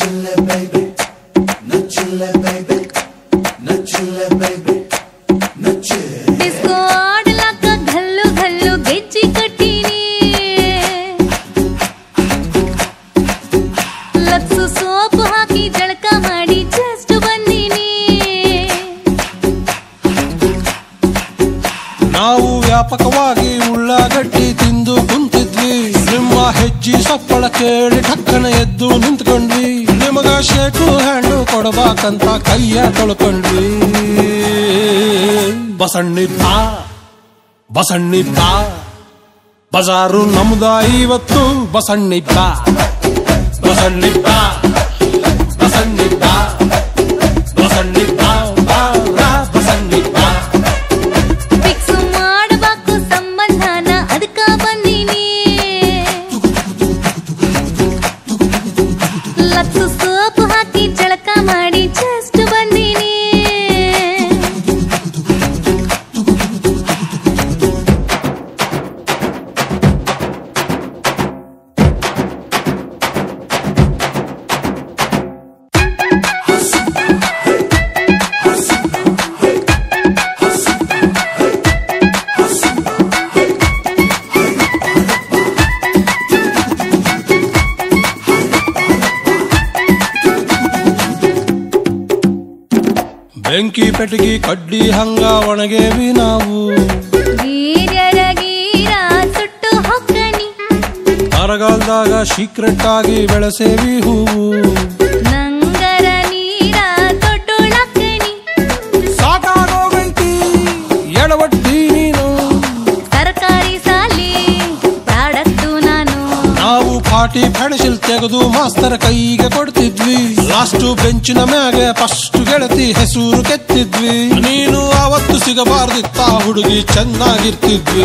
Nutella baby, Nutella baby, Nutella baby, Nutella. Disco ಆಡ್ಲಾಕ ಘಲ್ಲು ಘಲ್ಲು ಗೆಜ್ಜಿ ಕಟ್ಟೀನಿ ಲಕ್ಸು ಸೋಪು ಹಾಕಿ ಜಳಕ ಮಾಡಿ ಜಸ್ಟ್ ಬಂದೀನಿ ನಾವು ವ್ಯಾಪಕವಾಗಿ ಉಳ್ಳಾಗಡ್ಡಿ ತಿಂದು ಕುಂತಿದ್ವಿ ನಿಮ್ಮ ಹೆಜ್ಜಿ ಸಪ್ಪಳ ಕೇಳಿ ಠಕ್ಕನ ಎದ್ದು ನಿಂತ್ಕೊಂಡ್ವಿ ನಿಮಗ ಶೇಕು ಹಣ್ಣು ಕೊಡಬೇಕಂತ ಕೈಯ ತೊಳ್ಕೊಂಡ್ವಿ ಬಸಣ್ಣಿ ಬಾ ಬಸಣ್ಣಿ ಬಾ ಬಜಾರು ನಮ್ದ ಇವತ್ತು ಬಸಣ್ಣಿ ಬಾ ಬಸಣ್ಣಿ ಬಾ ಬಸಣ್ಣಿ ಬಾ ಬಸಣ್ಣಿ ಬಾ ಬಾ ರಾ ಬಸಣ್ಣಿ ಬಾ ಫಿಕ್ಸ್ ಮಾಡಬೇಕು ಸಂಬಂಧನ ಅದಕ್ಕ ಬಂದೀನಿ ಲಕ್ಸು ಸೋಪು ಹಾಕಿ ಜಳಕ ಮಾಡಿ ಜಸ್ಟ್ ಬಂದೀನಿ ಬೆಂಕಿ ಪೆಟಗಿ ಕಡ್ಡಿ ಹಂಗ ಒಣಗೇವಿ ನಾವು ವೀರ್ಯರ ಗೀರ ಸುಟ್ಟು ಹೊಕ್ಕನಿ ಬರಗಾಲದಾಗ ಸೀಕ್ರೆಟ್ ಆಗಿ ಬೆಳೆಸೇವಿ ಹೂವು ನಂಗರ ನೀರ ತೊಟ್ಟುಳಕ್ಕನಿ ಸಾಕಾಗೋಗೈತಿ ಎಡವಟ್ಟಿ ನೀನು ತರಕಾರಿ ಸಾಲಿ ಪ್ರಾಡಕ್ಟು ನಾನು ನಾವು ಪಾಟಿ ಪೆಣಸಿಲ್ ತೆಗೆದು ಮಾಸ್ತರ ಕೈಗೆ ಕೊಡ್ತಿದ್ವಿ ಲಾಸ್ಟ್ ಬೆಂಚಿನ ಮ್ಯಾಗೆ ಫಸ್ಟ್ ಗೆಳತಿ ಹೆಸರು ಕೆತ್ತಿದ್ವಿ ನೀನು ಅವತ್ತು ಸಿಗಬಾರ್ದಿತ್ತ ಹುಡುಗಿ ಚೆನ್ನಾಗಿರ್ತಿದ್ವಿ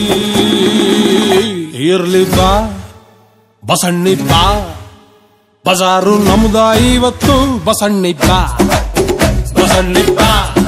ಇರ್ಲಿ ಬಾ ಬಸಣ್ಣಿ ಬಾ ಬಜಾರು ನಮ್ದ ಇವತ್ತು ಬಸಣ್ಣಿ ಬಾ ಬಸಣ್ಣಿ ಬಾ